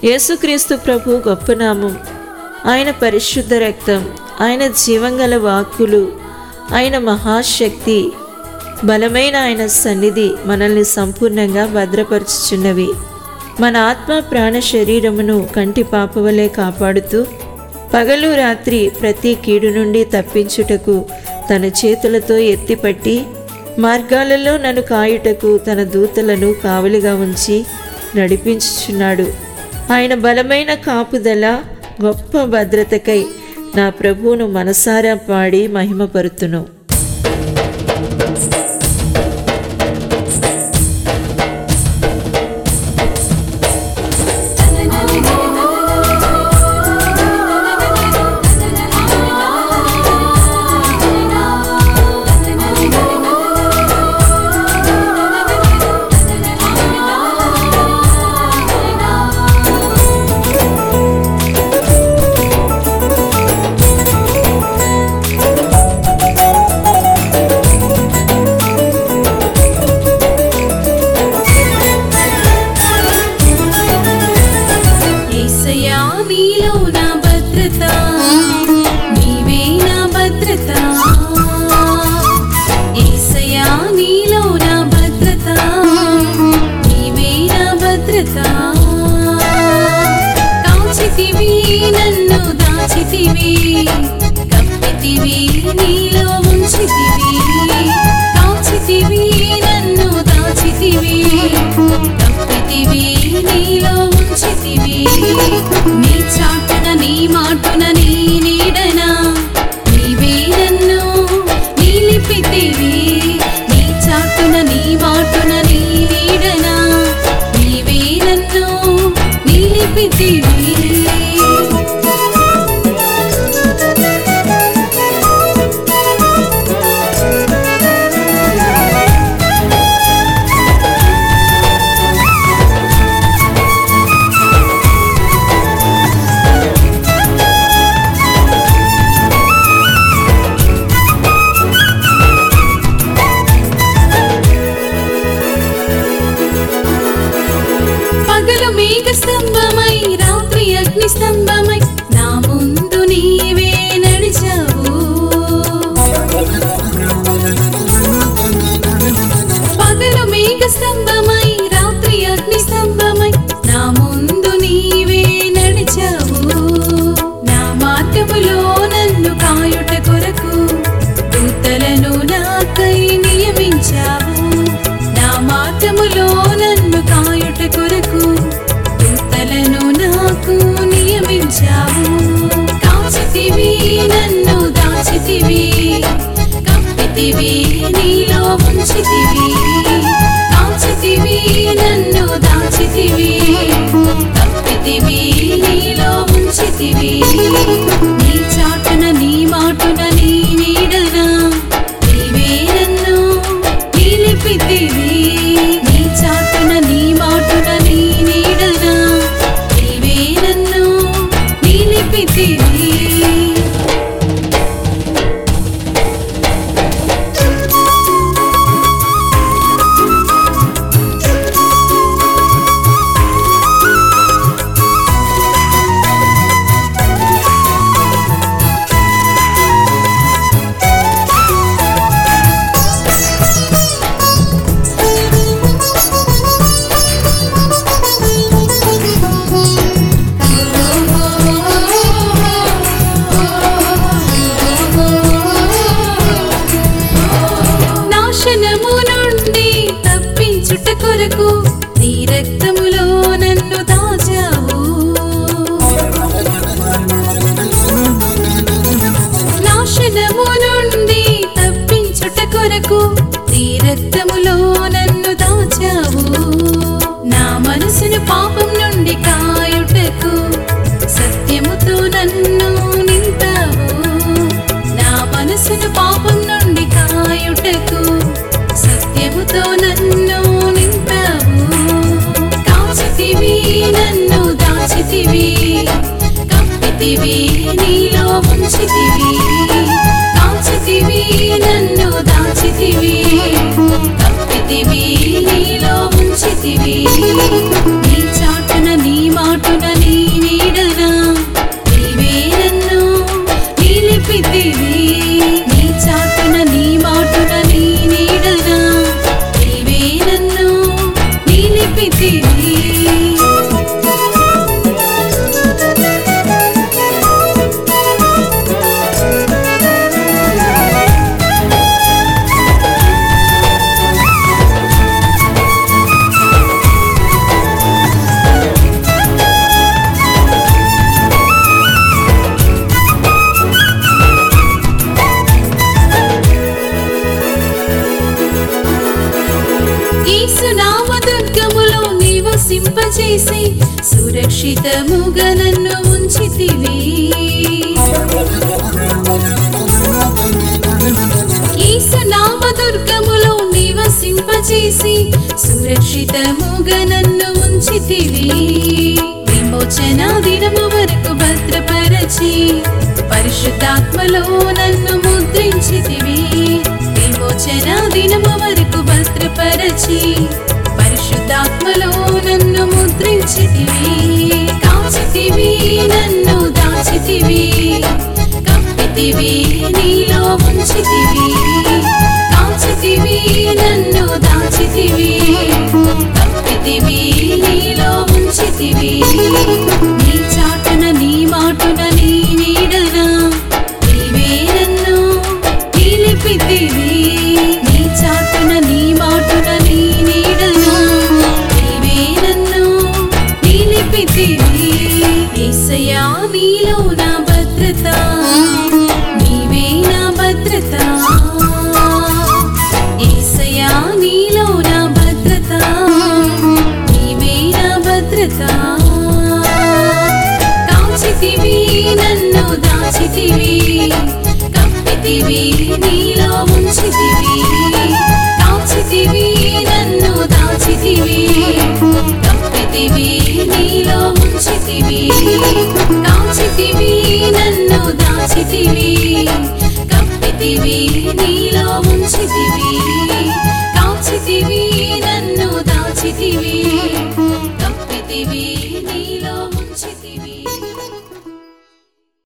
యేసుక్రీస్తు ప్రభు గొప్ప నామం ఆయన పరిశుద్ధ రక్తం ఆయన జీవంగల వాక్కులు ఆయన మహాశక్తి బలమైన ఆయన సన్నిధి మనల్ని సంపూర్ణంగా భద్రపరుచుచున్నవి మన ఆత్మ ప్రాణ శరీరమును కంటి పాపవలే కాపాడుతూ పగలు రాత్రి ప్రతి కీడు నుండి తప్పించుటకు తన చేతులతో ఎత్తిపట్టి మార్గాలలో నన్ను కాయుటకు తన దూతలను కావలిగా ఉంచి నడిపించుచున్నాడు ఆయన బలమైన కాపుదల గొప్ప భద్రతకై నా ప్రభువును మనసారా పాడి మహిమపరుతును యేసయ్యా నీలో నా భద్రత నీవే నా భద్రత యేసయ్యా నీలో నా భద్రత నీవే నా భద్రత కాచితివి నన్ను దాచితివి కప్పితివి నీలో ఉంచితివి కాచితివి నన్ను దాచితివి కప్పితివి నీలో ఉంచితివి నీ చాటున నీ మాటున నీ నీడన నీవే నన్ను నిలిపితివి నీ చాటున నీ మాటున నీ నీడన నీవే నన్ను నిలిపితివి పగలు మేఘ స్తంభమై రాత్రి అగ్ని స్తంభమై నా ముందు నీవే నడిచావు పగలు మేఘ స్తంభమై రాత్రి అగ్ని స్తంభమై నా ముందు నీవే నడిచావు నా మార్గములో నన్ను కాయుట కొరకు దూతలను నాకై నియమించావు నా మార్గములో నన్ను కాయుట కొరకు దూతలను నాకు నియమించావు కాచితివి నన్ను దాచితివి కప్పితివి నీలో ఉంచితివి కాచితివి నన్ను దాచితివి కప్పితివి నీలో ఉంచితివి నీ చాటున నీ మాటున నీ నీడన నీవే నన్ను నిలిపితివి నీ చాటున నీ మాటున నీ నీడన నీవే నన్ను నిలిపితివి సురక్షితముగా నన్ను ఉంచితివి యేసు నామ దుర్గములో నివసింపచేసి సురక్షితముగా నన్ను ఉంచితివి విమోచన దినము వరకు భద్రపరచి పరిశుద్ధాత్మలో నన్ను ముద్రించితివి విమోచన దినము వరకు భద్రపరచి పరిశుద్ధాత్మలో నన్ను ముద్రించితివి కాచితివి నన్ను దాచితివి కప్పితివి నీలో ఉంచితివి కాచితివి నన్ను దాచితివి కప్పితివి నీలో ఉంచితివి నీ చాటున నీ మాటున నీ నీడన నీవే నన్ను నిలిపితివి నీ చాటున నీ మాటున నీ నీడన నీవే నన్ను నిలిపితివి యేసయ్యా నీలో నా భద్రత నీవే నా భద్రత యేసయ్యా నీలో నా భద్రత నీవే నా భద్రత కాచితివి నన్ను దాచితివి కప్పితివి నీలో ఉంచితివి కాచితివి నన్ను దాచితివి కప్పితివి నీలో ఉంచితివి కాచితివి నన్ను దాచితివి కప్పితివి నీలో ఉంచితివి